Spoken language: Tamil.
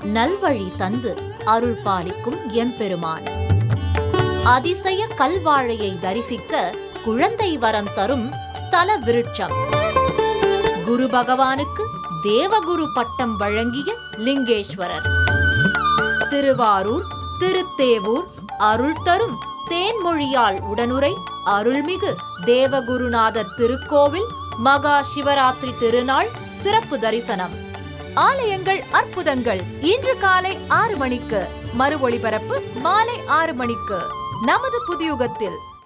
நல்வழி தந்து அருள் பாலிக்கும் எம்பெருமான் அதிசய கல்வாழையை தரிசிக்க குழந்தை வரம் தரும் ஸ்தல விருட்சம் குரு பகவானுக்கு தேவகுரு பட்டம் வழங்கிய லிங்கேஸ்வரர் திருவாரூர் திருத்தேவூர் அருள் தரும் தேன்மொழியால் உடனுரை அருள்மிகு தேவகுருநாதர் திருக்கோவில் மகா சிவராத்திரி திருநாள் சிறப்பு தரிசனம் ஆலயங்கள் அற்புதங்கள் இன்று காலை ஆறு மணிக்கு மறு ஒளிபரப்பு மாலை ஆறு மணிக்கு நமது புதியுகத்தில்